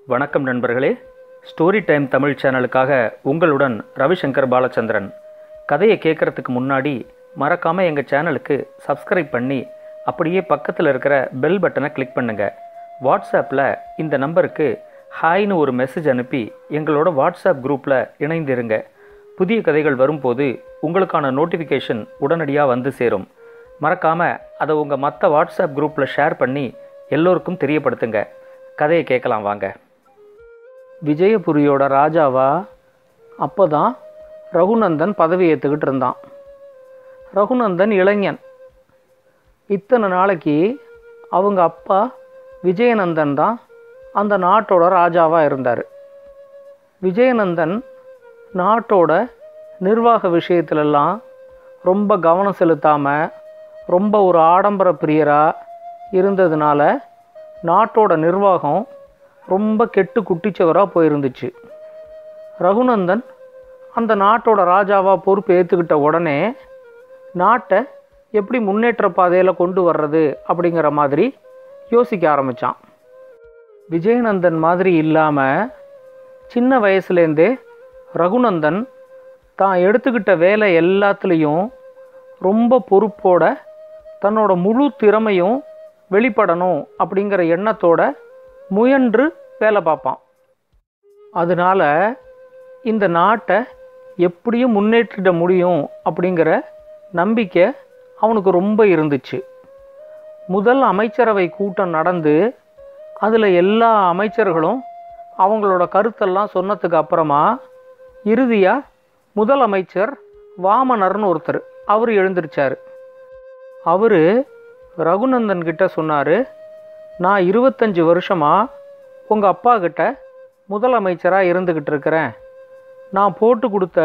வணக்கம் நண்பர்களே story time Tamil சேனலுக்காக உங்களுடன் ரவிசங்கர் பாலச்சந்திரன் கதையை கேட்குறதுக்கு முன்னாடி மறக்காமல் எங்கள் சேனலுக்கு சப்ஸ்கிரைப் பண்ணி அப்படியே பக்கத்தில் இருக்கிற பெல் பட்டனை கிளிக் பண்ணுங்கள் வாட்ஸ்அப்பில் இந்த நம்பருக்கு ஹாய்னு ஒரு மெசேஜ் அனுப்பி எங்களோட வாட்ஸ்அப் குரூப்பில் இணைந்திருங்க புதிய கதைகள் வரும்போது உங்களுக்கான நோட்டிஃபிகேஷன் உடனடியாக வந்து சேரும் மறக்காமல் அதை உங்கள் மற்ற வாட்ஸ்அப் குரூப்பில் ஷேர் பண்ணி எல்லோருக்கும் தெரியப்படுத்துங்க கதையை கேட்கலாம் வாங்க விஜயபுரியோட ராஜாவா அப்போ தான் ரகுநந்தன் பதவி ஏற்றுக்கிட்டு இருந்தான் ரகுநந்தன் இளைஞன் இத்தனை நாளைக்கு அவங்க அப்பா விஜயநந்தன் தான் அந்த நாட்டோட ராஜாவாக இருந்தார் விஜயநந்தன் நாட்டோட நிர்வாக விஷயத்துலலாம் ரொம்ப கவனம் செலுத்தாமல் ரொம்ப ஒரு ஆடம்பர பிரியராக இருந்ததுனால நாட்டோட நிர்வாகம் ரொம்ப கெட்டு குட்டிச்சவராக போயிருந்துச்சு ரகுநந்தன் அந்த நாட்டோட ராஜாவாக பொறுப்பு ஏற்றுக்கிட்ட உடனே நாட்டை எப்படி முன்னேற்ற பாதையில் கொண்டு வர்றது அப்படிங்கிற மாதிரி யோசிக்க ஆரம்பித்தான் விஜயநந்தன் மாதிரி இல்லாமல் சின்ன வயசுலேருந்தே ரகுநந்தன் தான் எடுத்துக்கிட்ட வேலை எல்லாத்துலேயும் ரொம்ப பொறுப்போட தன்னோட முழு திறமையும் வெளிப்படணும் அப்படிங்கிற எண்ணத்தோட முயன்று வேலை பார்ப்பான் அதனால் இந்த நாட்டை எப்படியும் முன்னேற்றிட முடியும் அப்படிங்கிற நம்பிக்கை அவனுக்கு ரொம்ப இருந்துச்சு முதல் அமைச்சரவை கூட்டம் நடந்து அதில் எல்லா அமைச்சர்களும் அவங்களோட கருத்தெல்லாம் சொன்னதுக்கு அப்புறமா இறுதியாக முதல் அமைச்சர் வாமனர்னு ஒருத்தர் அவர் எழுந்திருச்சார் அவர் ரகுநந்தன் கிட்ட சொன்னார் நான் இருபத்தஞ்சி வருஷமாக உங்கள் அப்பா கிட்ட முதலமைச்சராக இருந்துக்கிட்டு இருக்கிறேன் நான் போட்டு கொடுத்த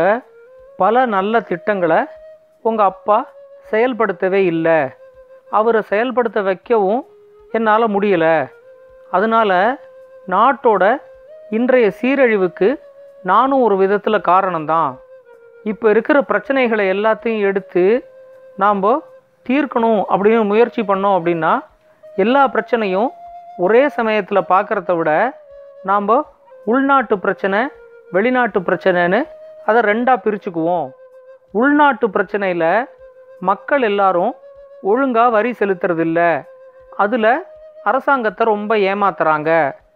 பல நல்ல திட்டங்களை உங்கள் அப்பா செயல்படுத்தவே இல்லை அவரை செயல்படுத்த வைக்கவும் என்னால் முடியலை அதனால் நாட்டோட இன்றைய சீரழிவுக்கு நானும் ஒரு விதத்தில் காரணம்தான் இப்போ இருக்கிற பிரச்சனைகளை எல்லாத்தையும் எடுத்து நாம் தீர்க்கணும் அப்படின்னு முயற்சி பண்ணோம் அப்படின்னா எல்லா பிரச்சனையும் ஒரே சமயத்தில் பார்க்குறத விட நாம் உள்நாட்டு பிரச்சனை வெளிநாட்டு பிரச்சனைன்னு அதை ரெண்டாக பிரிச்சுக்குவோம் உள்நாட்டு பிரச்சனையில் மக்கள் எல்லாரும் ஒழுங்காக வரி செலுத்துறதில்ல அதில் அரசாங்கத்தை ரொம்ப ஏமாத்துறாங்க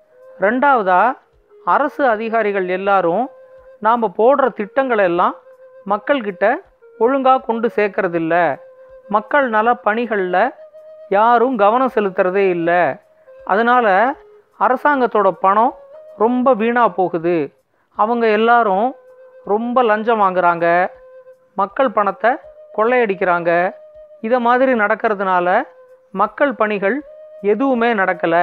ரெண்டாவதாக அரசு அதிகாரிகள் எல்லாரும் நாம் போடுற திட்டங்களை எல்லாம் மக்கள்கிட்ட ஒழுங்காக கொண்டு சேர்க்கறதில்ல மக்கள் நல பணிகளில் யாரும் கவனம் செலுத்துறதே இல்லை அதனால் அரசாங்கத்தோட பணம் ரொம்ப வீணாக போகுது அவங்க எல்லாரும் ரொம்ப லஞ்சம் வாங்குறாங்க மக்கள் பணத்தை கொள்ளையடிக்கிறாங்க இதை மாதிரி நடக்கிறதுனால மக்கள் பணிகள் எதுவுமே நடக்கலை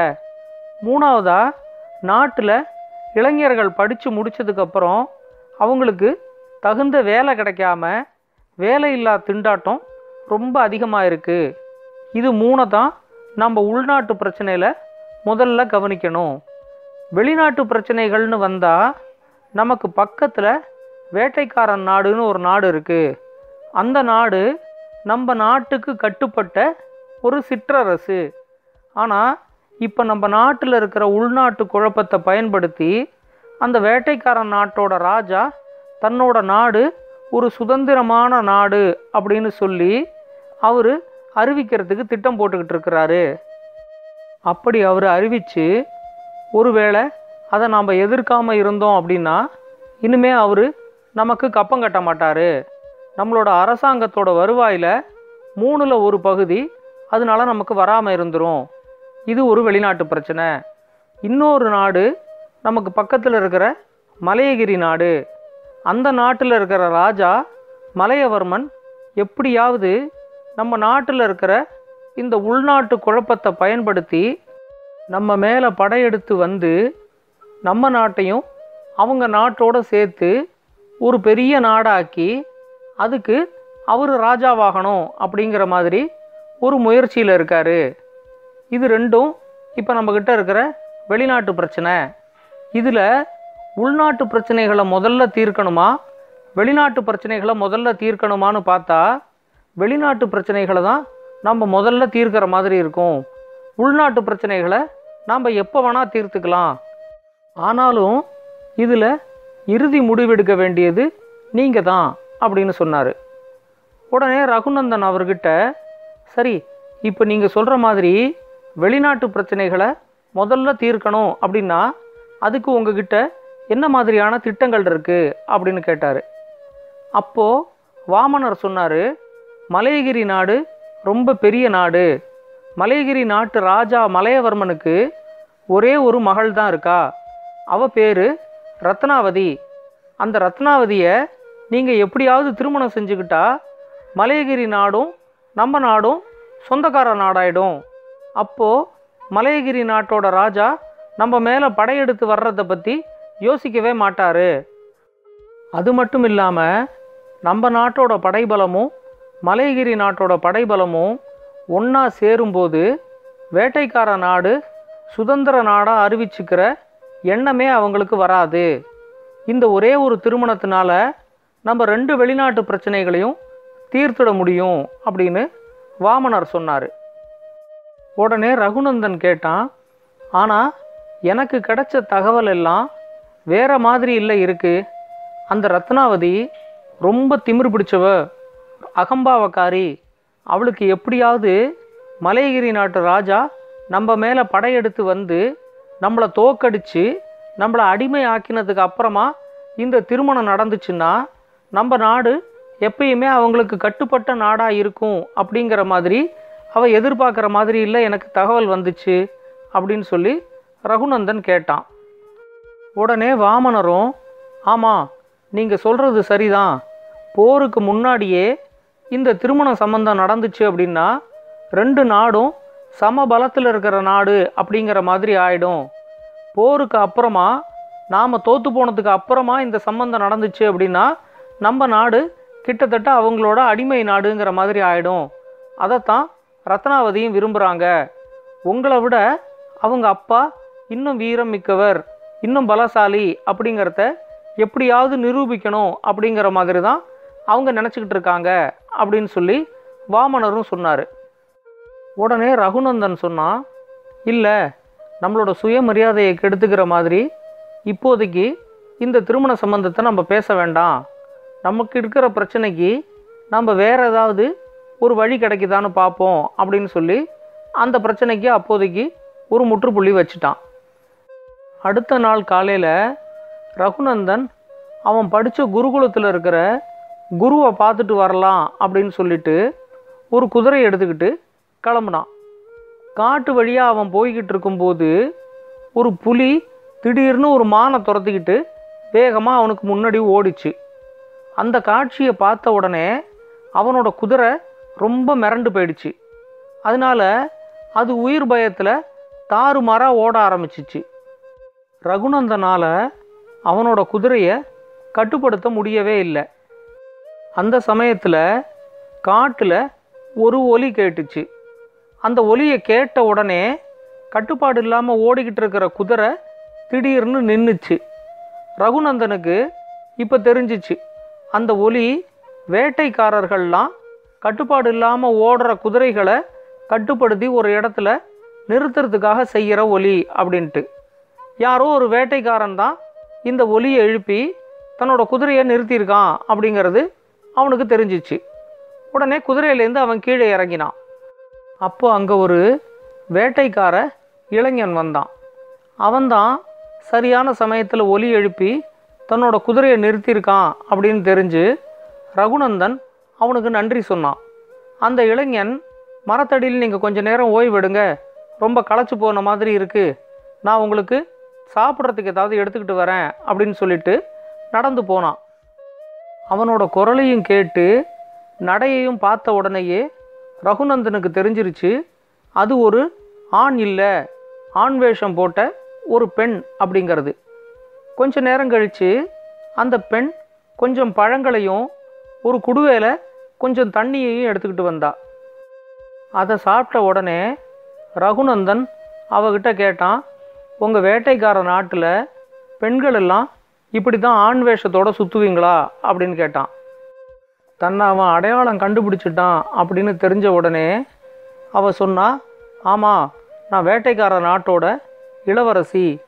மூணாவதாக நாட்டில் இளைஞர்கள் படித்து முடித்ததுக்கப்புறம் அவங்களுக்கு தகுந்த வேலை கிடைக்காம வேலையில்லா திண்டாட்டம் ரொம்ப அதிகமாக இருக்குது இது மூணை தான் நம்ம உள்நாட்டு பிரச்சனையில் முதல்ல கவனிக்கணும் வெளிநாட்டு பிரச்சனைகள்னு வந்தால் நமக்கு பக்கத்தில் வேட்டைக்காரன் நாடுன்னு ஒரு நாடு இருக்குது அந்த நாடு நம்ம நாட்டுக்கு கட்டுப்பட்ட ஒரு சிற்றரசு ஆனால் இப்போ நம்ம நாட்டில் இருக்கிற உள்நாட்டு குழப்பத்தை பயன்படுத்தி அந்த வேட்டைக்காரன் நாட்டோட ராஜா தன்னோட நாடு ஒரு சுதந்திரமான நாடு அப்படின்னு சொல்லி அவர் அறிவிக்கிறதுக்கு திட்டம் போட்டுக்கிட்டு இருக்கிறாரு அப்படி அவர் அறிவித்து ஒருவேளை அதை நாம் எதிர்க்காமல் இருந்தோம் அப்படின்னா இனிமே அவர் நமக்கு கப்பம் கட்ட மாட்டார் நம்மளோட அரசாங்கத்தோட வருவாயில் மூணில் ஒரு பகுதி அதனால நமக்கு வராமல் இருந்துரும் இது ஒரு வெளிநாட்டு பிரச்சனை இன்னொரு நாடு நமக்கு பக்கத்தில் இருக்கிற மலையகிரி நாடு அந்த நாட்டில் இருக்கிற ராஜா மலையவர்மன் எப்படியாவது நம்ம நாட்டில் இருக்கிற இந்த உள்நாட்டு குழப்பத்தை பயன்படுத்தி நம்ம மேலே படையெடுத்து வந்து நம்ம நாட்டையும் அவங்க நாட்டோட சேர்த்து ஒரு பெரிய நாடாக்கி அதுக்கு அவர் ராஜாவாகணும் அப்படிங்கிற மாதிரி ஒரு முயற்சியில் இருக்கார் இது ரெண்டும் இப்போ நம்மக்கிட்ட இருக்கிற வெளிநாட்டு பிரச்சனை இதில் உள்நாட்டு பிரச்சனைகளை முதல்ல தீர்க்கணுமா வெளிநாட்டு பிரச்சனைகளை முதல்ல தீர்க்கணுமான்னு பார்த்தா வெளிநாட்டு பிரச்சனைகளை தான் நம்ம முதல்ல தீர்க்கிற மாதிரி இருக்கும் உள்நாட்டு பிரச்சனைகளை நாம் எப்போ வேணால் தீர்த்துக்கலாம் ஆனாலும் இதில் இறுதி முடிவெடுக்க வேண்டியது நீங்கள் தான் அப்படின்னு சொன்னார் உடனே ரகுநந்தன் அவர்கிட்ட சரி இப்போ நீங்கள் சொல்கிற மாதிரி வெளிநாட்டு பிரச்சனைகளை முதல்ல தீர்க்கணும் அப்படின்னா அதுக்கு உங்ககிட்ட என்ன மாதிரியான திட்டங்கள் இருக்குது அப்படின்னு கேட்டார் அப்போது வாமனர் சொன்னார் மலையகிரி நாடு ரொம்ப பெரிய நாடு மலையகிரி நாட்டு ராஜா மலையவர்மனுக்கு ஒரே ஒரு மகள் தான் இருக்கா அவ பேர் ரத்னாவதி அந்த ரத்னாவதியை நீங்கள் எப்படியாவது திருமணம் செஞ்சுக்கிட்டா மலையகிரி நாடும் நம்ம நாடும் சொந்தக்கார நாடாயிடும் அப்போது மலையகிரி நாட்டோட ராஜா நம்ம மேலே படையெடுத்து வர்றதை பற்றி யோசிக்கவே மாட்டார் அது மட்டும் இல்லாமல் நம்ம நாட்டோட படைபலமும் மலையகிரி நாட்டோட படைபலமும் ஒன்றா சேரும்போது வேட்டைக்கார நாடு சுதந்திர நாடாக அறிவிச்சுக்கிற எண்ணமே அவங்களுக்கு வராது இந்த ஒரே ஒரு திருமணத்தினால நம்ம ரெண்டு வெளிநாட்டு பிரச்சனைகளையும் தீர்த்திட முடியும் அப்படின்னு வாமனர் சொன்னார் உடனே ரகுநந்தன் கேட்டான் ஆனால் எனக்கு கிடைச்ச தகவல் எல்லாம் வேற மாதிரி இல்லை இருக்கு அந்த ரத்னாவதி ரொம்ப திமிரு பிடிச்சவ அகம்பாவக்காரி அவளுக்கு எப்படியாவது மலையகிரி நாட்டு ராஜா நம்ம மேலே படையெடுத்து வந்து நம்மளை தோக்கடிச்சு நம்மளை அடிமை ஆக்கினதுக்கு அப்புறமா இந்த திருமணம் நடந்துச்சுன்னா நம்ம நாடு எப்பயுமே அவங்களுக்கு கட்டுப்பட்ட நாடாக இருக்கும் அப்படிங்கிற மாதிரி அவள் எதிர்பார்க்குற மாதிரி இல்லை எனக்கு தகவல் வந்துச்சு அப்படின்னு சொல்லி ரகுநந்தன் கேட்டான் உடனே வாமனரும் ஆமாம் நீங்கள் சொல்கிறது சரிதான் போருக்கு முன்னாடியே இந்த திருமண சம்பந்தம் நடந்துச்சு அப்படின்னா ரெண்டு நாடும் சம பலத்தில் இருக்கிற நாடு அப்படிங்கிற மாதிரி ஆயிடும் போருக்கு அப்புறமா நாம் தோத்து போனதுக்கு அப்புறமா இந்த சம்பந்தம் நடந்துச்சு அப்படின்னா நம்ம நாடு கிட்டத்தட்ட அவங்களோட அடிமை நாடுங்கிற மாதிரி ஆயிடும் அதைத்தான் ரத்னாவதியும் விரும்புகிறாங்க உங்களை விட அவங்க அப்பா இன்னும் வீரம் மிக்கவர் இன்னும் பலசாலி அப்படிங்கிறத எப்படியாவது நிரூபிக்கணும் அப்படிங்கிற மாதிரி தான் அவங்க நினச்சிக்கிட்டு இருக்காங்க அப்படின்னு சொல்லி வாமனரும் சொன்னார் உடனே ரகுநந்தன் சொன்னான் இல்லை நம்மளோட சுயமரியாதையை கெடுத்துக்கிற மாதிரி இப்போதைக்கு இந்த திருமண சம்பந்தத்தை நம்ம பேச வேண்டாம் நமக்கு இருக்கிற பிரச்சனைக்கு நம்ம வேற ஏதாவது ஒரு வழி கிடைக்குதான்னு பார்ப்போம் அப்படின்னு சொல்லி அந்த பிரச்சனைக்கு அப்போதைக்கு ஒரு முற்றுப்புள்ளி வச்சுட்டான் அடுத்த நாள் காலையில் ரகுநந்தன் அவன் படித்த குருகுலத்தில் இருக்கிற குருவை பார்த்துட்டு வரலாம் அப்படின்னு சொல்லிட்டு ஒரு குதிரை எடுத்துக்கிட்டு கிளம்புனான் காட்டு வழியாக அவன் போய்கிட்டு இருக்கும்போது ஒரு புலி திடீர்னு ஒரு மானை துரத்திக்கிட்டு வேகமாக அவனுக்கு முன்னாடி ஓடிச்சு அந்த காட்சியை பார்த்த உடனே அவனோட குதிரை ரொம்ப மிரண்டு போயிடுச்சு அதனால அது உயிர் பயத்தில் தாறுமாறாக ஓட ஆரம்பிச்சிச்சு ரகுநந்தனால் அவனோட குதிரையை கட்டுப்படுத்த முடியவே இல்லை அந்த சமயத்தில் காட்டில் ஒரு ஒலி கேட்டுச்சு அந்த ஒலியை கேட்ட உடனே கட்டுப்பாடு இல்லாமல் ஓடிக்கிட்டு இருக்கிற குதிரை திடீர்னு நின்றுச்சு ரகுநந்தனுக்கு இப்போ தெரிஞ்சிச்சு அந்த ஒலி வேட்டைக்காரர்கள்லாம் கட்டுப்பாடு இல்லாமல் ஓடுற குதிரைகளை கட்டுப்படுத்தி ஒரு இடத்துல நிறுத்துறதுக்காக செய்கிற ஒலி அப்படின்ட்டு யாரோ ஒரு வேட்டைக்காரன் தான் இந்த ஒலியை எழுப்பி தன்னோட குதிரையை நிறுத்தியிருக்கான் அப்படிங்கிறது அவனுக்கு தெரிஞ்சிச்சு உடனே குதிரையிலேருந்து அவன் கீழே இறங்கினான் அப்போ அங்கே ஒரு வேட்டைக்கார இளைஞன் வந்தான் அவன்தான் சரியான சமயத்தில் ஒலி எழுப்பி தன்னோட குதிரையை நிறுத்தியிருக்கான் அப்படின்னு தெரிஞ்சு ரகுநந்தன் அவனுக்கு நன்றி சொன்னான் அந்த இளைஞன் மரத்தடியில் நீங்கள் கொஞ்ச நேரம் ஓய்வெடுங்க ரொம்ப களைச்சு போன மாதிரி இருக்குது நான் உங்களுக்கு சாப்பிட்றதுக்கு ஏதாவது எடுத்துக்கிட்டு வரேன் அப்படின்னு சொல்லிட்டு நடந்து போனான் அவனோட குரலையும் கேட்டு நடையையும் பார்த்த உடனேயே ரகுநந்தனுக்கு தெரிஞ்சிருச்சு அது ஒரு ஆண் இல்லை ஆண் வேஷம் போட்ட ஒரு பெண் அப்படிங்கிறது கொஞ்ச நேரம் கழித்து அந்த பெண் கொஞ்சம் பழங்களையும் ஒரு குடுவையில் கொஞ்சம் தண்ணியையும் எடுத்துக்கிட்டு வந்தா அதை சாப்பிட்ட உடனே ரகுநந்தன் அவகிட்ட கேட்டான் உங்கள் வேட்டைக்கார நாட்டில் பெண்கள் எல்லாம் இப்படி தான் ஆண் வேஷத்தோட சுற்றுவீங்களா அப்படின்னு கேட்டான் தன்னை அவன் அடையாளம் கண்டுபிடிச்சிட்டான் அப்படின்னு தெரிஞ்ச உடனே அவ சொன்னா ஆமாம் நான் வேட்டைக்கார நாட்டோட இளவரசி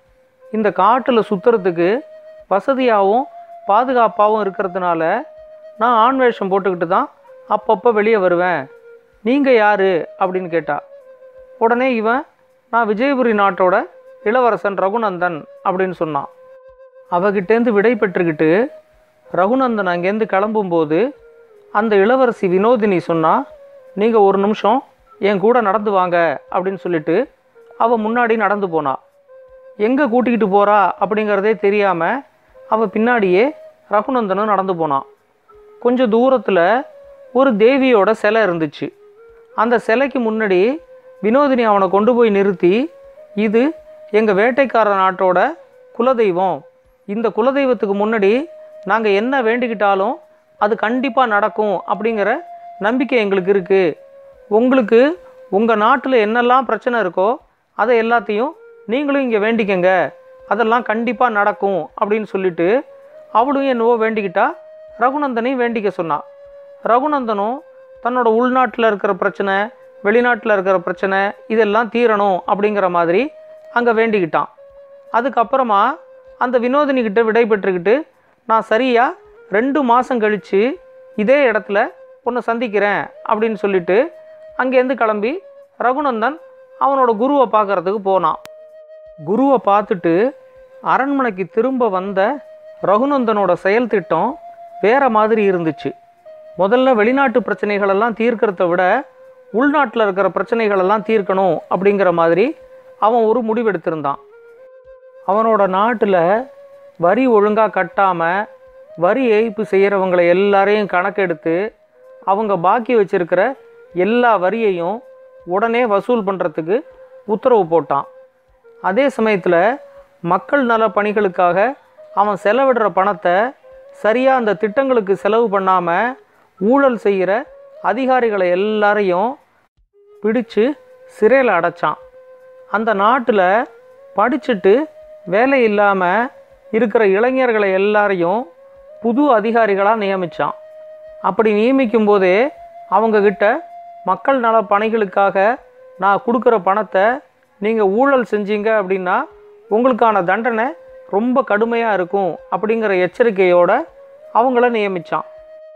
இந்த காட்டில் சுற்றுறதுக்கு வசதியாகவும் பாதுகாப்பாகவும் இருக்கிறதுனால நான் ஆண் வேஷம் போட்டுக்கிட்டு தான் அப்பப்போ வெளியே வருவேன் நீங்கள் யார் அப்படின்னு கேட்டா உடனே இவன் நான் விஜயபுரி நாட்டோட இளவரசன் ரகுநந்தன் அப்படின்னு சொன்னான் அவகிட்டேருந்து விடை பெற்றுக்கிட்டு ரகுநந்தன் அங்கேருந்து கிளம்பும்போது அந்த இளவரசி வினோதினி சொன்னா நீங்கள் ஒரு நிமிஷம் என் கூட நடந்து வாங்க அப்படின்னு சொல்லிட்டு அவள் முன்னாடி நடந்து போனா எங்கே கூட்டிக்கிட்டு போகிறா அப்படிங்கிறதே தெரியாமல் அவள் பின்னாடியே ரகுநந்தனும் நடந்து போனான் கொஞ்சம் தூரத்தில் ஒரு தேவியோட சிலை இருந்துச்சு அந்த சிலைக்கு முன்னாடி வினோதினி அவனை கொண்டு போய் நிறுத்தி இது எங்கள் வேட்டைக்கார நாட்டோட குலதெய்வம் இந்த குலதெய்வத்துக்கு முன்னாடி நாங்கள் என்ன வேண்டிக்கிட்டாலும் அது கண்டிப்பாக நடக்கும் அப்படிங்கிற நம்பிக்கை எங்களுக்கு இருக்குது உங்களுக்கு உங்கள் நாட்டில் என்னெல்லாம் பிரச்சனை இருக்கோ அதை எல்லாத்தையும் நீங்களும் இங்கே வேண்டிக்கங்க அதெல்லாம் கண்டிப்பாக நடக்கும் அப்படின்னு சொல்லிட்டு அவளும் என்னவோ வேண்டிக்கிட்டா ரகுநந்தனையும் வேண்டிக்க சொன்னான் ரகுநந்தனும் தன்னோட உள்நாட்டில் இருக்கிற பிரச்சனை வெளிநாட்டில் இருக்கிற பிரச்சனை இதெல்லாம் தீரணும் அப்படிங்கிற மாதிரி அங்கே வேண்டிக்கிட்டான் அதுக்கப்புறமா அந்த வினோதினி கிட்ட விடை பெற்றுக்கிட்டு நான் சரியாக ரெண்டு மாதம் கழித்து இதே இடத்துல உன்னை சந்திக்கிறேன் அப்படின்னு சொல்லிட்டு அங்கேருந்து கிளம்பி ரகுநந்தன் அவனோட குருவை பார்க்கறதுக்கு போனான் குருவை பார்த்துட்டு அரண்மனைக்கு திரும்ப வந்த ரகுநந்தனோட செயல் திட்டம் வேற மாதிரி இருந்துச்சு முதல்ல வெளிநாட்டு பிரச்சனைகளெல்லாம் தீர்க்கறத விட உள்நாட்டில் இருக்கிற பிரச்சனைகளெல்லாம் தீர்க்கணும் அப்படிங்கிற மாதிரி அவன் ஒரு முடிவெடுத்திருந்தான் அவனோட நாட்டில் வரி ஒழுங்காக கட்டாமல் வரி ஏய்ப்பு செய்கிறவங்களை எல்லாரையும் கணக்கெடுத்து அவங்க பாக்கி வச்சிருக்கிற எல்லா வரியையும் உடனே வசூல் பண்ணுறதுக்கு உத்தரவு போட்டான் அதே சமயத்தில் மக்கள் நல பணிகளுக்காக அவன் செலவிடுற பணத்தை சரியாக அந்த திட்டங்களுக்கு செலவு பண்ணாமல் ஊழல் செய்கிற அதிகாரிகளை எல்லாரையும் பிடிச்சு சிறையில் அடைச்சான் அந்த நாட்டில் படிச்சுட்டு வேலை இல்லாமல் இருக்கிற இளைஞர்களை எல்லாரையும் புது அதிகாரிகளாக நியமித்தான் அப்படி நியமிக்கும் போதே அவங்கக்கிட்ட மக்கள் நல பணிகளுக்காக நான் கொடுக்குற பணத்தை நீங்கள் ஊழல் செஞ்சீங்க அப்படின்னா உங்களுக்கான தண்டனை ரொம்ப கடுமையாக இருக்கும் அப்படிங்கிற எச்சரிக்கையோட அவங்கள நியமித்தான்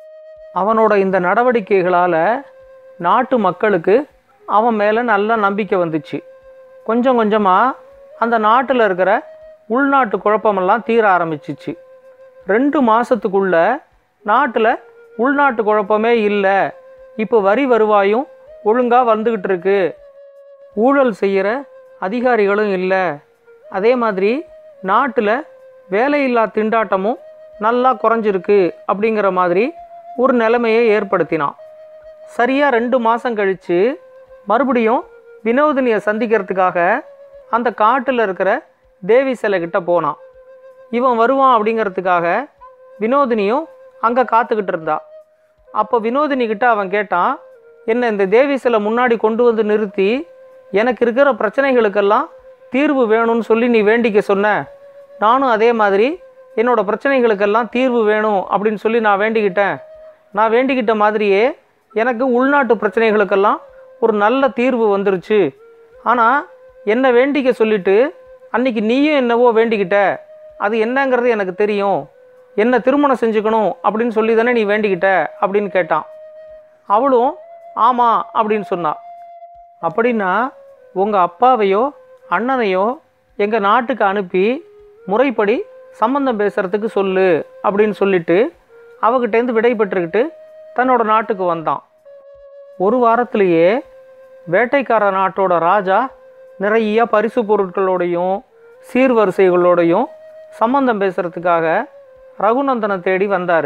அவனோட இந்த நடவடிக்கைகளால் நாட்டு மக்களுக்கு அவன் மேலே நல்ல நம்பிக்கை வந்துச்சு கொஞ்சம் கொஞ்சமாக அந்த நாட்டில் இருக்கிற உள்நாட்டு குழப்பமெல்லாம் தீர ஆரம்பிச்சிச்சு ரெண்டு மாதத்துக்குள்ள நாட்டில் உள்நாட்டு குழப்பமே இல்லை இப்போ வரி வருவாயும் ஒழுங்காக வந்துக்கிட்டு இருக்கு ஊழல் செய்கிற அதிகாரிகளும் இல்லை அதே மாதிரி நாட்டில் வேலையில்லா திண்டாட்டமும் நல்லா குறைஞ்சிருக்கு அப்படிங்கிற மாதிரி ஒரு நிலைமையை ஏற்படுத்தினான் சரியாக ரெண்டு மாதம் கழித்து மறுபடியும் வினோதினியை சந்திக்கிறதுக்காக அந்த காட்டில் இருக்கிற தேவி சிலை கிட்ட போனான் இவன் வருவான் அப்படிங்கிறதுக்காக வினோதினியும் அங்கே காத்துக்கிட்டு இருந்தா அப்போ வினோதினி கிட்ட அவன் கேட்டான் என்ன இந்த தேவி சிலை முன்னாடி கொண்டு வந்து நிறுத்தி எனக்கு இருக்கிற பிரச்சனைகளுக்கெல்லாம் தீர்வு வேணும்னு சொல்லி நீ வேண்டிக்க சொன்ன நானும் அதே மாதிரி என்னோட பிரச்சனைகளுக்கெல்லாம் தீர்வு வேணும் அப்படின்னு சொல்லி நான் வேண்டிக்கிட்டேன் நான் வேண்டிக்கிட்ட மாதிரியே எனக்கு உள்நாட்டு பிரச்சனைகளுக்கெல்லாம் ஒரு நல்ல தீர்வு வந்துருச்சு ஆனால் என்னை வேண்டிக்க சொல்லிட்டு அன்னைக்கு நீயும் என்னவோ வேண்டிக்கிட்ட அது என்னங்கிறது எனக்கு தெரியும் என்ன திருமணம் செஞ்சுக்கணும் அப்படின்னு சொல்லி தானே நீ வேண்டிக்கிட்ட அப்படின்னு கேட்டான் அவளும் ஆமாம் அப்படின்னு சொன்னா அப்படின்னா உங்கள் அப்பாவையோ அண்ணனையோ எங்கள் நாட்டுக்கு அனுப்பி முறைப்படி சம்பந்தம் பேசுகிறதுக்கு சொல்லு அப்படின்னு சொல்லிட்டு அவகிட்டேருந்து விடை பெற்றுக்கிட்டு தன்னோட நாட்டுக்கு வந்தான் ஒரு வாரத்திலேயே வேட்டைக்கார நாட்டோட ராஜா நிறைய பரிசு பொருட்களோடையும் சீர்வரிசைகளோடையும் சம்பந்தம் பேசுகிறதுக்காக ரகுநந்தனை தேடி வந்தார்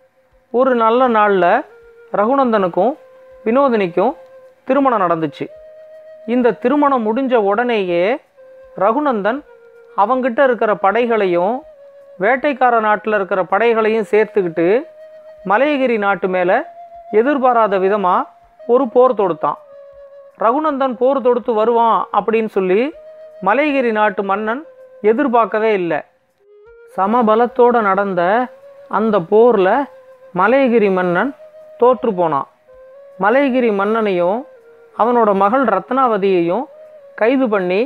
ஒரு நல்ல நாளில் ரகுநந்தனுக்கும் வினோதினிக்கும் திருமணம் நடந்துச்சு இந்த திருமணம் முடிஞ்ச உடனேயே ரகுநந்தன் அவங்கிட்ட இருக்கிற படைகளையும் வேட்டைக்கார நாட்டில் இருக்கிற படைகளையும் சேர்த்துக்கிட்டு மலையகிரி நாட்டு மேலே எதிர்பாராத விதமாக ஒரு போர் தொடுத்தான் ரகுநந்தன் போர் தொடுத்து வருவான் அப்படின்னு சொல்லி மலையகிரி நாட்டு மன்னன் எதிர்பார்க்கவே இல்லை சமபலத்தோடு நடந்த அந்த போரில் மலையகிரி மன்னன் தோற்று போனான் மலையகிரி மன்னனையும் அவனோட மகள் ரத்னாவதியையும் கைது பண்ணி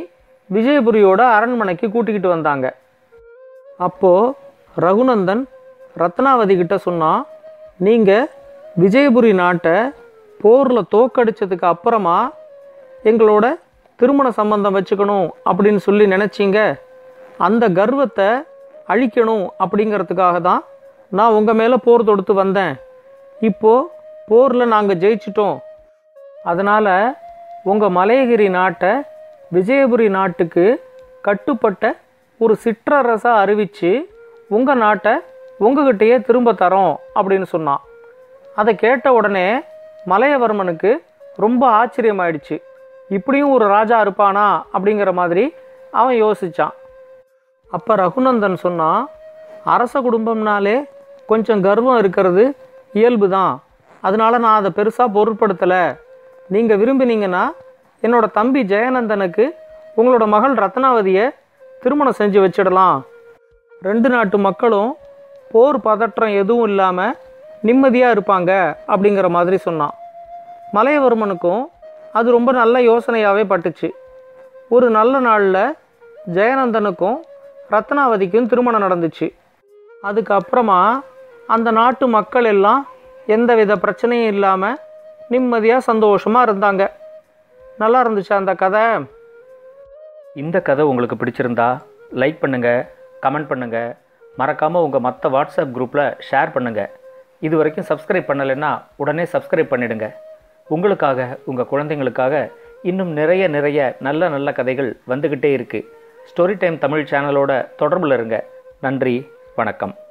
விஜயபுரியோட அரண்மனைக்கு கூட்டிக்கிட்டு வந்தாங்க அப்போது ரகுநந்தன் ரத்னாவதி கிட்ட சொன்னான் நீங்கள் விஜயபுரி நாட்டை போரில் தோக்கடிச்சதுக்கு அப்புறமா எங்களோட திருமண சம்பந்தம் வச்சுக்கணும் அப்படின்னு சொல்லி நினச்சிங்க அந்த கர்வத்தை அழிக்கணும் அப்படிங்கிறதுக்காக தான் நான் உங்கள் மேலே போர் தொடுத்து வந்தேன் இப்போது போரில் நாங்கள் ஜெயிச்சிட்டோம் அதனால் உங்கள் மலையகிரி நாட்டை விஜயபுரி நாட்டுக்கு கட்டுப்பட்ட ஒரு சிற்றரசாக அறிவித்து உங்கள் நாட்டை உங்ககிட்டயே திரும்ப தரோம் அப்படின்னு சொன்னான் அதை கேட்ட உடனே மலையவர்மனுக்கு ரொம்ப ஆச்சரியமாயிடுச்சு இப்படியும் ஒரு ராஜா இருப்பானா அப்படிங்கிற மாதிரி அவன் யோசிச்சான் அப்போ ரகுநந்தன் சொன்னான் அரச குடும்பம்னாலே கொஞ்சம் கர்வம் இருக்கிறது இயல்பு தான் அதனால நான் அதை பெருசாக பொருட்படுத்தலை நீங்கள் விரும்பினீங்கன்னா என்னோட தம்பி ஜெயநந்தனுக்கு உங்களோட மகள் ரத்னாவதியை திருமணம் செஞ்சு வச்சிடலாம் ரெண்டு நாட்டு மக்களும் போர் பதற்றம் எதுவும் இல்லாமல் நிம்மதியாக இருப்பாங்க அப்படிங்கிற மாதிரி சொன்னான் மலையவர்மனுக்கும் அது ரொம்ப நல்ல யோசனையாகவே பட்டுச்சு ஒரு நல்ல நாளில் ஜெயநந்தனுக்கும் ரத்னாவதிக்கும் திருமணம் நடந்துச்சு அதுக்கப்புறமா அந்த நாட்டு மக்கள் எல்லாம் எந்தவித பிரச்சனையும் இல்லாமல் நிம்மதியாக சந்தோஷமாக இருந்தாங்க நல்லா இருந்துச்சு அந்த கதை இந்த கதை உங்களுக்கு பிடிச்சிருந்தா லைக் பண்ணுங்கள் கமெண்ட் பண்ணுங்கள் மறக்காமல் உங்கள் மற்ற வாட்ஸ்அப் குரூப்பில் ஷேர் பண்ணுங்கள் இது வரைக்கும் சப்ஸ்கிரைப் பண்ணலைன்னா உடனே சப்ஸ்கிரைப் பண்ணிடுங்க உங்களுக்காக உங்கள் குழந்தைங்களுக்காக இன்னும் நிறைய நிறைய நல்ல நல்ல கதைகள் வந்துக்கிட்டே இருக்குது ஸ்டோரி டைம் தமிழ் சேனலோட தொடர்பில் இருங்க நன்றி வணக்கம்